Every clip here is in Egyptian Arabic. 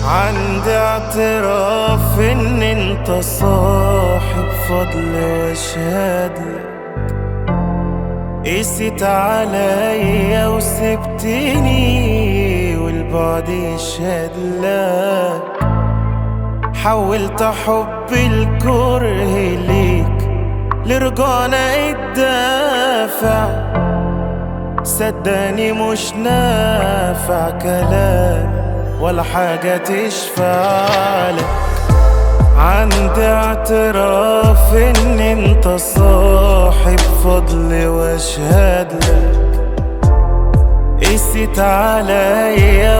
عندي اعتراف ان انت صاحب فضل واشهد لك قسيت عليا وسبتني والبعد يشهد لك حولت حب الكره ليك لرجعنا الدافع صدقني مش نافع كلام ولا حاجة تشفع لك عندي اعتراف ان انت صاحب فضل واشهد لك قسيت عليا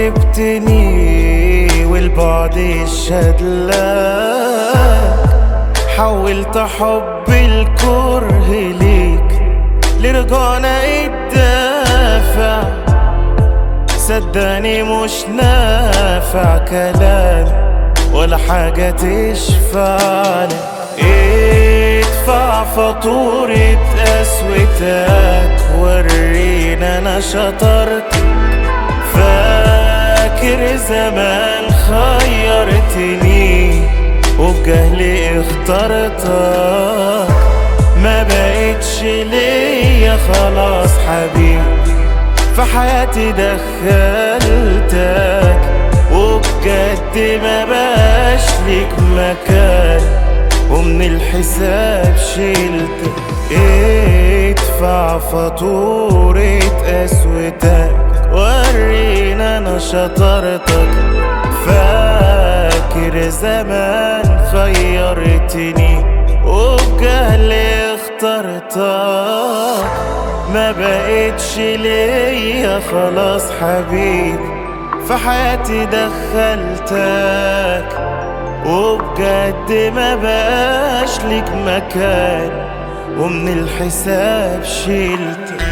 وسبتني والبعد يشهد لك حولت حب الكره ليك لرجعنا الدافع صدقني مش نافع كلام ولا حاجة تشفع لك ادفع فاتورة قسوتك ورينا انا شطرتك فاكر زمان خيرتني وبجهلي اخترتك ما بقتش ليا خلاص حبيبي في حياتي دخلتك وبجد ما بقاش ليك مكان ومن الحساب شيلتك ادفع فاتورة قسوتك ورينا انا شطرتك فاكر زمان خيرتني وبجهلي اخترتك ما بقتش ليا خلاص حبيبي في حياتي دخلتك وبجد ما بقاش ليك مكان ومن الحساب شيلتك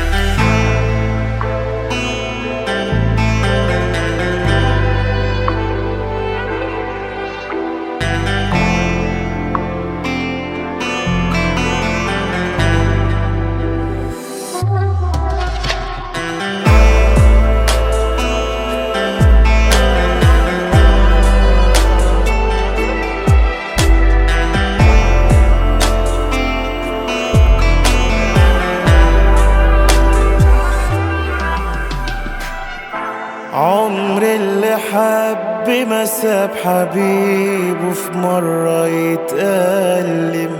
عمر اللي حب ما ساب حبيبه في مرة يتألم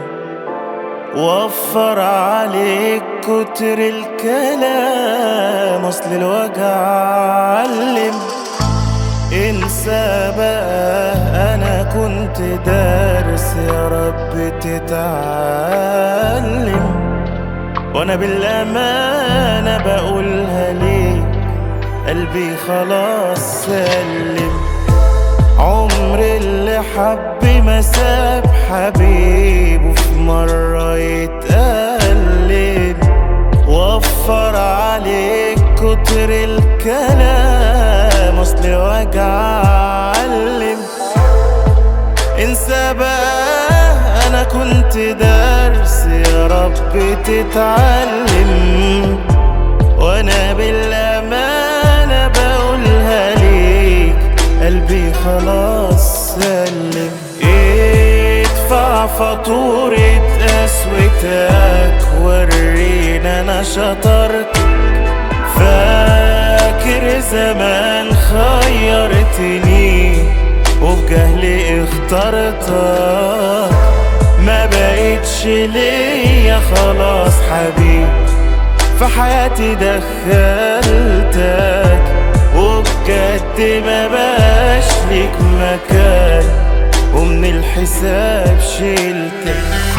وفر عليك كتر الكلام اصل الوجع علم انسى بقى انا كنت دارس يا رب تتعلم وانا بالامانه بقولها ليك قلبي خلاص سلم عمر اللي حب ما ساب حبيبه في مرة يتألم وفر عليك كتر الكلام اصل وجع علم انسى بقى انا كنت درس يا رب تتعلم وانا بالامانه بقولها ليك قلبي خلاص سلم ادفع فاتورة قسوتك ورينا انا شطرتك فاكر زمان خيرتني وبجهلي اخترتك ما بقتش ليا خلاص حبيبي في حياتي دخلتك وبجد ما بقاش ليك مكان ومن الحساب شيلتك